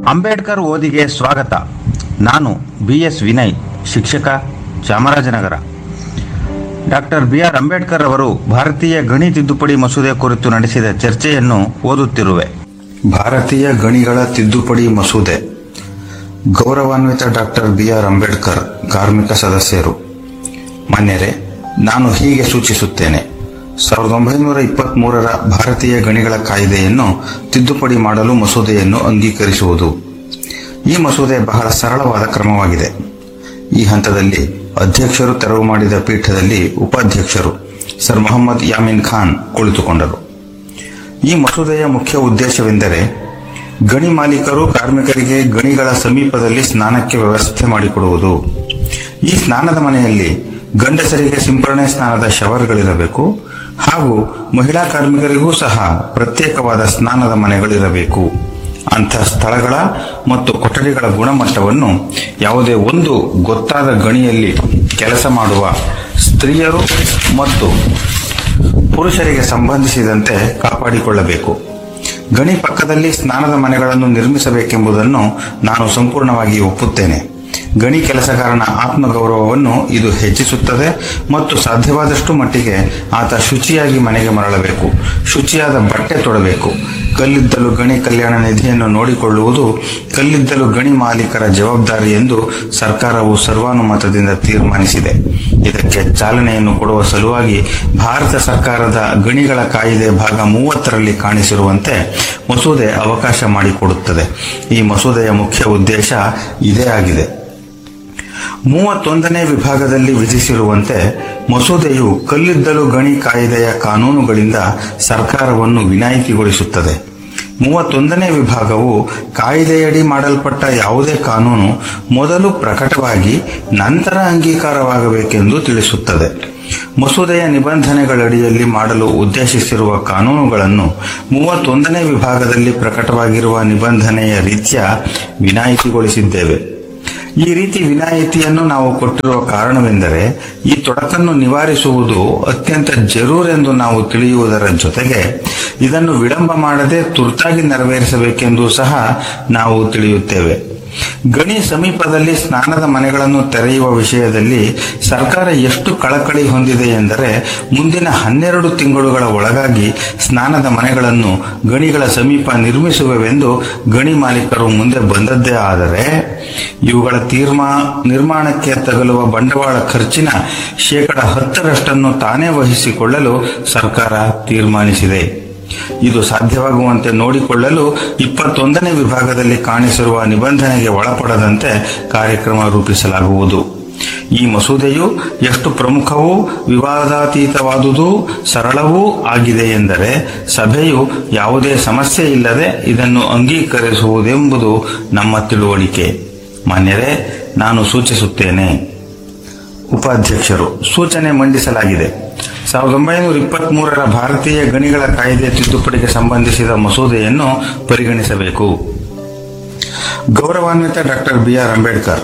ಅಂಬೇಡ್ಕರ್ ಓದಿಗೆ ಸ್ವಾಗತ ನಾನು ಬಿ ಎಸ್ ವಿನಯ್ ಶಿಕ್ಷಕ Chamarajanagar doctor B R Ambedkar ಅವರು ಭಾರತೀಯ ಗಣಿ ತಿದ್ದುಪಡಿ ಮಸೂದೆ ಕುರಿತು ನಡೆಸಿದ ಚರ್ಚೆಯನ್ನು ಓದುತ್ತಿರುವೆ ಭಾರತೀಯ ಗಣಿಗಳ ತಿದ್ದುಪಡಿ ಮಸೂದೆ ಗೌರವಾನ್ವಿತ ಡಾಕ್ಟರ್ ಬಿ ಆರ್ ಅಂಬೇಡ್ಕರ್ ಕಾರ್ಮಿಕ ಸದಸ್ಯರು ಮಾನ್ಯರೇ ನಾನು ಹೀಗೆ ಸೂಚಿಸುತ್ತೇನೆ ಸಾವಿರದ ಒಂಬೈನೂರ ಇಪ್ಪತ್ಮೂರರ ಭಾರತೀಯ ಗಣಿಗಳ ಕಾಯ್ದೆಯನ್ನು ತಿದ್ದುಪಡಿ ಮಾಡಲು ಮಸೂದೆಯನ್ನು ಅಂಗೀಕರಿಸುವುದು ಈ ಮಸೂದೆ ಬಹಳ ಸರಳವಾದ ಕ್ರಮವಾಗಿದೆ ಈ ಹಂತದಲ್ಲಿ ಅಧ್ಯಕ್ಷರು ತೆರವು ಮಾಡಿದ ಪೀಠದಲ್ಲಿ ಉಪಾಧ್ಯಕ್ಷರು ಸರ್ ಮೊಹಮ್ಮದ್ ಯಾಮೀನ್ ಖಾನ್ ಕುಳಿತುಕೊಂಡರು ಈ ಮಸೂದೆಯ ಮುಖ್ಯ ಉದ್ದೇಶವೆಂದರೆ ಗಣಿ ಮಾಲೀಕರು ಕಾರ್ಮಿಕರಿಗೆ ಗಣಿಗಳ ಸಮೀಪದಲ್ಲಿ ಸ್ನಾನಕ್ಕೆ ವ್ಯವಸ್ಥೆ ಮಾಡಿಕೊಡುವುದು ಈ ಸ್ನಾನದ ಮನೆಯಲ್ಲಿ ಗಂಡಸರಿಗೆ ಸಿಂಪರಣೆ ಸ್ನಾನದ ಶವರ್ಗಳಿರಬೇಕು ಹಾಗೂ ಮಹಿಳಾ ಕಾರ್ಮಿಕರಿಗೂ ಸಹ ಪ್ರತ್ಯೇಕವಾದ ಸ್ನಾನದ ಮನೆಗಳಿರಬೇಕು ಅಂಥ ಸ್ಥಳಗಳ ಮತ್ತು ಕೊಠಡಿಗಳ ಗುಣಮಟ್ಟವನ್ನು ಯಾವುದೇ ಒಂದು ಗೊತ್ತಾದ ಗಣಿಯಲ್ಲಿ ಕೆಲಸ ಮಾಡುವ ಸ್ತ್ರೀಯರು ಮತ್ತು ಪುರುಷರಿಗೆ ಸಂಬಂಧಿಸಿದಂತೆ ಕಾಪಾಡಿಕೊಳ್ಳಬೇಕು ಗಣಿ ಪಕ್ಕದಲ್ಲಿ ಸ್ನಾನದ ಮನೆಗಳನ್ನು ನಿರ್ಮಿಸಬೇಕೆಂಬುದನ್ನು ನಾನು ಸಂಪೂರ್ಣವಾಗಿ ಒಪ್ಪುತ್ತೇನೆ ಗಣಿ ಕೆಲಸಗಾರನ ಆತ್ಮಗೌರವವನ್ನು ಇದು ಹೆಚ್ಚಿಸುತ್ತದೆ ಮತ್ತು ಸಾಧ್ಯವಾದಷ್ಟು ಮಟ್ಟಿಗೆ ಆತ ಶುಚಿಯಾಗಿ ಮನೆಗೆ ಮರಳಬೇಕು ಶುಚಿಯಾದ ಬಟ್ಟೆ ತೊಡಬೇಕು ಕಲ್ಲಿದ್ದಲು ಗಣಿ ಕಲ್ಯಾಣ ನಿಧಿಯನ್ನು ನೋಡಿಕೊಳ್ಳುವುದು ಕಲ್ಲಿದ್ದಲು ಗಣಿ ಮಾಲೀಕರ ಜವಾಬ್ದಾರಿ ಎಂದು ಸರ್ಕಾರವು ಸರ್ವಾನುಮತದಿಂದ ತೀರ್ಮಾನಿಸಿದೆ ಇದಕ್ಕೆ ಚಾಲನೆಯನ್ನು ಕೊಡುವ ಸಲುವಾಗಿ ಭಾರತ ಸರ್ಕಾರದ ಗಣಿಗಳ ಕಾಯ್ದೆ ಭಾಗ ಮೂವತ್ತರಲ್ಲಿ ಕಾಣಿಸಿರುವಂತೆ ಮಸೂದೆ ಅವಕಾಶ ಮಾಡಿಕೊಡುತ್ತದೆ ಈ ಮಸೂದೆಯ ಮುಖ್ಯ ಉದ್ದೇಶ ಇದೇ ಆಗಿದೆ ಮೂವತ್ತೊಂದನೇ ವಿಭಾಗದಲ್ಲಿ ವಿಧಿಸಿರುವಂತೆ ಮಸೂದೆಯು ಕಲ್ಲಿದ್ದಲು ಗಣಿ ಕಾಯ್ದೆಯ ಕಾನೂನುಗಳಿಂದ ಸರ್ಕಾರವನ್ನು ವಿನಾಯಿತಿಗೊಳಿಸುತ್ತದೆ ಮೂವತ್ತೊಂದನೇ ವಿಭಾಗವು ಕಾಯ್ದೆಯಡಿ ಮಾಡಲ್ಪಟ್ಟ ಯಾವುದೇ ಕಾನೂನು ಮೊದಲು ಪ್ರಕಟವಾಗಿ ನಂತರ ಅಂಗೀಕಾರವಾಗಬೇಕೆಂದು ತಿಳಿಸುತ್ತದೆ ಮಸೂದೆಯ ನಿಬಂಧನೆಗಳಡಿಯಲ್ಲಿ ಮಾಡಲು ಉದ್ದೇಶಿಸಿರುವ ಕಾನೂನುಗಳನ್ನು ಮೂವತ್ತೊಂದನೇ ವಿಭಾಗದಲ್ಲಿ ಪ್ರಕಟವಾಗಿರುವ ನಿಬಂಧನೆಯ ರೀತ್ಯ ವಿನಾಯಿತಿಗೊಳಿಸಿದ್ದೇವೆ ಈ ರೀತಿ ವಿನಾಯಿತಿಯನ್ನು ನಾವು ಕೊಟ್ಟಿರುವ ಕಾರಣವೆಂದರೆ ಈ ತೊಡಕನ್ನು ನಿವಾರಿಸುವುದು ಅತ್ಯಂತ ಜರೂರೆಂದು ನಾವು ತಿಳಿಯುವುದರ ಜೊತೆಗೆ ಇದನ್ನು ವಿಳಂಬ ಮಾಡದೆ ತುರ್ತಾಗಿ ನೆರವೇರಿಸಬೇಕೆಂದು ಸಹ ನಾವು ತಿಳಿಯುತ್ತೇವೆ ಗಣಿ ಸಮೀಪದಲ್ಲಿ ಸ್ನಾನದ ಮನೆಗಳನ್ನು ತೆರೆಯುವ ವಿಷಯದಲ್ಲಿ ಸರ್ಕಾರ ಎಷ್ಟು ಕಳಕಳಿ ಹೊಂದಿದೆ ಎಂದರೆ ಮುಂದಿನ ಹನ್ನೆರಡು ತಿಂಗಳುಗಳ ಒಳಗಾಗಿ ಸ್ನಾನದ ಮನೆಗಳನ್ನು ಗಣಿಗಳ ಸಮೀಪ ನಿರ್ಮಿಸುವೆವೆಂದು ಗಣಿ ಮಾಲೀಕರು ಮುಂದೆ ಬಂದದ್ದೇ ಆದರೆ ಇವುಗಳ ತೀರ್ಮಾ ನಿರ್ಮಾಣಕ್ಕೆ ತಗಲುವ ಬಂಡವಾಳ ಖರ್ಚಿನ ಶೇಕಡ ಹತ್ತರಷ್ಟನ್ನು ತಾನೇ ವಹಿಸಿಕೊಳ್ಳಲು ಸರ್ಕಾರ ತೀರ್ಮಾನಿಸಿದೆ ಇದು ಸಾಧ್ಯವಾಗುವಂತೆ ನೋಡಿಕೊಳ್ಳಲು ಇಪ್ಪತ್ತೊಂದನೇ ವಿಭಾಗದಲ್ಲಿ ಕಾಣಿಸಿರುವ ನಿಬಂಧನೆಗೆ ಒಳಪಡದಂತೆ ಕಾರ್ಯಕ್ರಮ ರೂಪಿಸಲಾಗುವುದು ಈ ಮಸೂದೆಯು ಎಷ್ಟು ಪ್ರಮುಖವೂ ವಿವಾದಾತೀತವಾದುದೂ ಸರಳವೂ ಆಗಿದೆ ಎಂದರೆ ಸಭೆಯು ಯಾವುದೇ ಸಮಸ್ಯೆ ಇಲ್ಲದೆ ಇದನ್ನು ಅಂಗೀಕರಿಸುವುದೆಂಬುದು ನಮ್ಮ ತಿಳುವಳಿಕೆ ಮಾನ್ಯರೇ ನಾನು ಸೂಚಿಸುತ್ತೇನೆ ಉಪಾಧ್ಯಕ್ಷರು ಸೂಚನೆ ಮಂಡಿಸಲಾಗಿದೆ ಸಾವಿರದ ಒಂಬೈನೂರ ಇಪ್ಪತ್ಮೂರರ ಭಾರತೀಯ ಗಣಿಗಳ ಕಾಯ್ದೆ ತಿದ್ದುಪಡಿಗೆ ಸಂಬಂಧಿಸಿದ ಮಸೂದೆಯನ್ನು ಪರಿಗಣಿಸಬೇಕು ಗೌರವಾನ್ವಿತ ಡಾಕ್ಟರ್ ಬಿ ಆರ್ ಅಂಬೇಡ್ಕರ್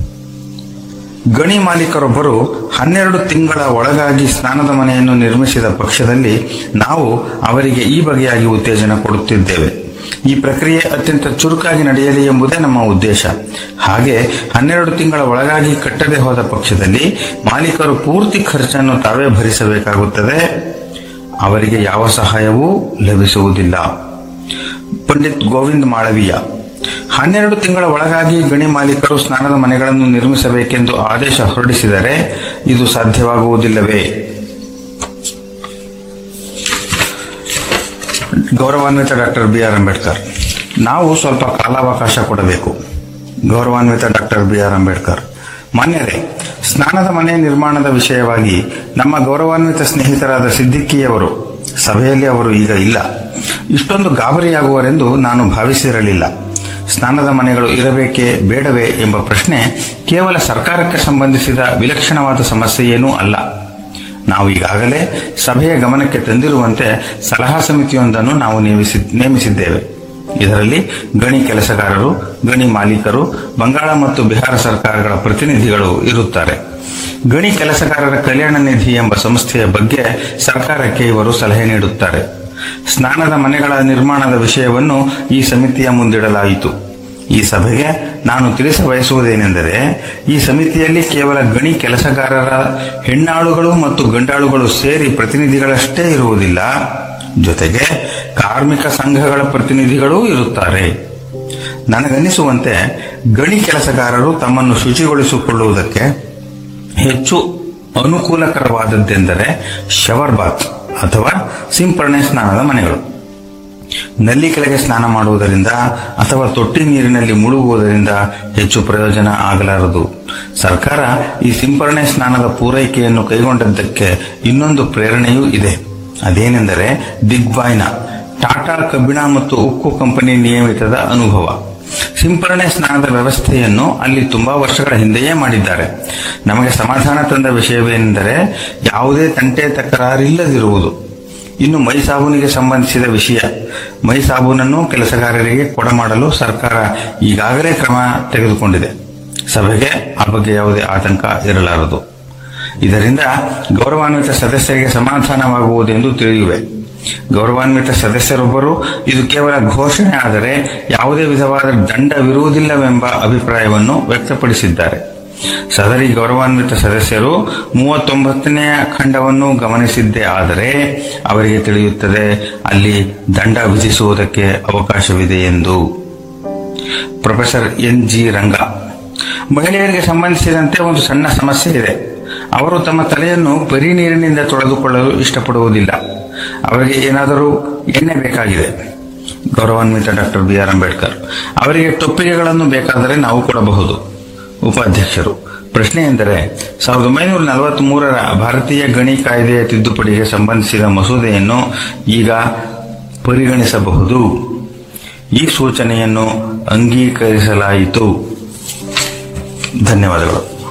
ಗಣಿ ಮಾಲೀಕರೊಬ್ಬರು ಹನ್ನೆರಡು ತಿಂಗಳ ಒಳಗಾಗಿ ಸ್ನಾನದ ಮನೆಯನ್ನು ನಿರ್ಮಿಸಿದ ಪಕ್ಷದಲ್ಲಿ ನಾವು ಅವರಿಗೆ ಈ ಬಗೆಯಾಗಿ ಉತ್ತೇಜನ ಕೊಡುತ್ತಿದ್ದೇವೆ ಈ ಪ್ರಕ್ರಿಯೆ ಅತ್ಯಂತ ಚುರುಕಾಗಿ ನಡೆಯಲಿ ಎಂಬುದೇ ನಮ್ಮ ಉದ್ದೇಶ ಹಾಗೆ ಹನ್ನೆರಡು ತಿಂಗಳ ಒಳಗಾಗಿ ಕಟ್ಟದೆ ಹೋದ ಪಕ್ಷದಲ್ಲಿ ಮಾಲೀಕರು ಪೂರ್ತಿ ಖರ್ಚನ್ನು ತಾವೇ ಭರಿಸಬೇಕಾಗುತ್ತದೆ ಅವರಿಗೆ ಯಾವ ಸಹಾಯವೂ ಲಭಿಸುವುದಿಲ್ಲ ಪಂಡಿತ್ ಗೋವಿಂದ್ ಮಾಳವೀಯ ಹನ್ನೆರಡು ತಿಂಗಳ ಒಳಗಾಗಿ ಗಣಿ ಮಾಲೀಕರು ಸ್ನಾನದ ಮನೆಗಳನ್ನು ನಿರ್ಮಿಸಬೇಕೆಂದು ಆದೇಶ ಹೊರಡಿಸಿದರೆ ಇದು ಸಾಧ್ಯವಾಗುವುದಿಲ್ಲವೇ ಗೌರವಾನ್ವಿತ ಡಾಕ್ಟರ್ ಬಿ ಆರ್ ಅಂಬೇಡ್ಕರ್ ನಾವು ಸ್ವಲ್ಪ ಕಾಲಾವಕಾಶ ಕೊಡಬೇಕು ಗೌರವಾನ್ವಿತ ಡಾಕ್ಟರ್ ಬಿ ಆರ್ ಅಂಬೇಡ್ಕರ್ ಮಾನ್ಯರೇ ಸ್ನಾನದ ಮನೆ ನಿರ್ಮಾಣದ ವಿಷಯವಾಗಿ ನಮ್ಮ ಗೌರವಾನ್ವಿತ ಸ್ನೇಹಿತರಾದ ಸಿದ್ದಿಕ್ಕಿಯವರು ಸಭೆಯಲ್ಲಿ ಅವರು ಈಗ ಇಲ್ಲ ಇಷ್ಟೊಂದು ಗಾಬರಿಯಾಗುವರೆಂದು ನಾನು ಭಾವಿಸಿರಲಿಲ್ಲ ಸ್ನಾನದ ಮನೆಗಳು ಇರಬೇಕೇ ಬೇಡವೇ ಎಂಬ ಪ್ರಶ್ನೆ ಕೇವಲ ಸರ್ಕಾರಕ್ಕೆ ಸಂಬಂಧಿಸಿದ ವಿಲಕ್ಷಣವಾದ ಸಮಸ್ಯೆಯೇನೂ ಅಲ್ಲ ನಾವು ಈಗಾಗಲೇ ಸಭೆಯ ಗಮನಕ್ಕೆ ತಂದಿರುವಂತೆ ಸಲಹಾ ಸಮಿತಿಯೊಂದನ್ನು ನಾವು ನೇಮಿಸಿ ನೇಮಿಸಿದ್ದೇವೆ ಇದರಲ್ಲಿ ಗಣಿ ಕೆಲಸಗಾರರು ಗಣಿ ಮಾಲೀಕರು ಬಂಗಾಳ ಮತ್ತು ಬಿಹಾರ ಸರ್ಕಾರಗಳ ಪ್ರತಿನಿಧಿಗಳು ಇರುತ್ತಾರೆ ಗಣಿ ಕೆಲಸಗಾರರ ಕಲ್ಯಾಣ ನಿಧಿ ಎಂಬ ಸಂಸ್ಥೆಯ ಬಗ್ಗೆ ಸರ್ಕಾರಕ್ಕೆ ಇವರು ಸಲಹೆ ನೀಡುತ್ತಾರೆ ಸ್ನಾನದ ಮನೆಗಳ ನಿರ್ಮಾಣದ ವಿಷಯವನ್ನು ಈ ಸಮಿತಿಯ ಮುಂದಿಡಲಾಯಿತು ಈ ಸಭೆಗೆ ನಾನು ತಿಳಿಸ ಬಯಸುವುದೇನೆಂದರೆ ಈ ಸಮಿತಿಯಲ್ಲಿ ಕೇವಲ ಗಣಿ ಕೆಲಸಗಾರರ ಹೆಣ್ಣಾಳುಗಳು ಮತ್ತು ಗಂಡಾಳುಗಳು ಸೇರಿ ಪ್ರತಿನಿಧಿಗಳಷ್ಟೇ ಇರುವುದಿಲ್ಲ ಜೊತೆಗೆ ಕಾರ್ಮಿಕ ಸಂಘಗಳ ಪ್ರತಿನಿಧಿಗಳೂ ಇರುತ್ತಾರೆ ನನಗನ್ನಿಸುವಂತೆ ಗಣಿ ಕೆಲಸಗಾರರು ತಮ್ಮನ್ನು ಶುಚಿಗೊಳಿಸಿಕೊಳ್ಳುವುದಕ್ಕೆ ಹೆಚ್ಚು ಅನುಕೂಲಕರವಾದದ್ದೆಂದರೆ ಶವರ್ ಬಾತ್ ಅಥವಾ ಸಿಂಪರಣೆ ಸ್ನಾನದ ಮನೆಗಳು ನಲ್ಲಿ ಕೆಳಗೆ ಸ್ನಾನ ಮಾಡುವುದರಿಂದ ಅಥವಾ ತೊಟ್ಟಿ ನೀರಿನಲ್ಲಿ ಮುಳುಗುವುದರಿಂದ ಹೆಚ್ಚು ಪ್ರಯೋಜನ ಆಗಲಾರದು ಸರ್ಕಾರ ಈ ಸಿಂಪರಣೆ ಸ್ನಾನದ ಪೂರೈಕೆಯನ್ನು ಕೈಗೊಂಡದ್ದಕ್ಕೆ ಇನ್ನೊಂದು ಪ್ರೇರಣೆಯೂ ಇದೆ ಅದೇನೆಂದರೆ ದಿಗ್ಬಾಯ್ನ ಟಾಟಾ ಕಬ್ಬಿಣ ಮತ್ತು ಉಕ್ಕು ಕಂಪನಿ ನಿಯಮಿತದ ಅನುಭವ ಸಿಂಪರಣೆ ಸ್ನಾನದ ವ್ಯವಸ್ಥೆಯನ್ನು ಅಲ್ಲಿ ತುಂಬಾ ವರ್ಷಗಳ ಹಿಂದೆಯೇ ಮಾಡಿದ್ದಾರೆ ನಮಗೆ ಸಮಾಧಾನ ತಂದ ವಿಷಯವೇನೆಂದರೆ ಯಾವುದೇ ತಂಟೆ ತಕರಾರಿಲ್ಲದಿರುವುದು ಇನ್ನು ಮೈ ಸಾಬೂನಿಗೆ ಸಂಬಂಧಿಸಿದ ವಿಷಯ ಮೈ ಸಾಬೂನನ್ನು ಕೆಲಸಗಾರರಿಗೆ ಕೊಡಮಾಡಲು ಸರ್ಕಾರ ಈಗಾಗಲೇ ಕ್ರಮ ತೆಗೆದುಕೊಂಡಿದೆ ಸಭೆಗೆ ಆ ಬಗ್ಗೆ ಯಾವುದೇ ಆತಂಕ ಇರಲಾರದು ಇದರಿಂದ ಗೌರವಾನ್ವಿತ ಸದಸ್ಯರಿಗೆ ಸಮಾಧಾನವಾಗುವುದೆಂದು ತಿಳಿಯುವೆ ಗೌರವಾನ್ವಿತ ಸದಸ್ಯರೊಬ್ಬರು ಇದು ಕೇವಲ ಘೋಷಣೆ ಆದರೆ ಯಾವುದೇ ವಿಧವಾದ ದಂಡವಿರುವುದಿಲ್ಲವೆಂಬ ಅಭಿಪ್ರಾಯವನ್ನು ವ್ಯಕ್ತಪಡಿಸಿದ್ದಾರೆ ಸದರಿ ಗೌರವಾನ್ವಿತ ಸದಸ್ಯರು ಮೂವತ್ತೊಂಬತ್ತನೆಯ ಖಂಡವನ್ನು ಗಮನಿಸಿದ್ದೇ ಆದರೆ ಅವರಿಗೆ ತಿಳಿಯುತ್ತದೆ ಅಲ್ಲಿ ದಂಡ ವಿಧಿಸುವುದಕ್ಕೆ ಅವಕಾಶವಿದೆ ಎಂದು ಪ್ರೊಫೆಸರ್ ಎನ್ ಜಿ ರಂಗ ಮಹಿಳೆಯರಿಗೆ ಸಂಬಂಧಿಸಿದಂತೆ ಒಂದು ಸಣ್ಣ ಸಮಸ್ಯೆ ಇದೆ ಅವರು ತಮ್ಮ ತಲೆಯನ್ನು ಬರೀ ನೀರಿನಿಂದ ತೊಳೆದುಕೊಳ್ಳಲು ಇಷ್ಟಪಡುವುದಿಲ್ಲ ಅವರಿಗೆ ಏನಾದರೂ ಎಣ್ಣೆ ಬೇಕಾಗಿದೆ ಗೌರವಾನ್ವಿತ ಡಾಕ್ಟರ್ ಬಿ ಆರ್ ಅಂಬೇಡ್ಕರ್ ಅವರಿಗೆ ಟೊಪ್ಪಿಗೆಗಳನ್ನು ಬೇಕಾದರೆ ನಾವು ಕೊಡಬಹುದು ಉಪಾಧ್ಯಕ್ಷರು ಪ್ರಶ್ನೆ ಎಂದರೆ ಸಾವಿರದ ಒಂಬೈನೂರ ನಲವತ್ತ್ ಮೂರರ ಭಾರತೀಯ ಗಣಿ ಕಾಯ್ದೆಯ ತಿದ್ದುಪಡಿಗೆ ಸಂಬಂಧಿಸಿದ ಮಸೂದೆಯನ್ನು ಈಗ ಪರಿಗಣಿಸಬಹುದು ಈ ಸೂಚನೆಯನ್ನು ಅಂಗೀಕರಿಸಲಾಯಿತು ಧನ್ಯವಾದಗಳು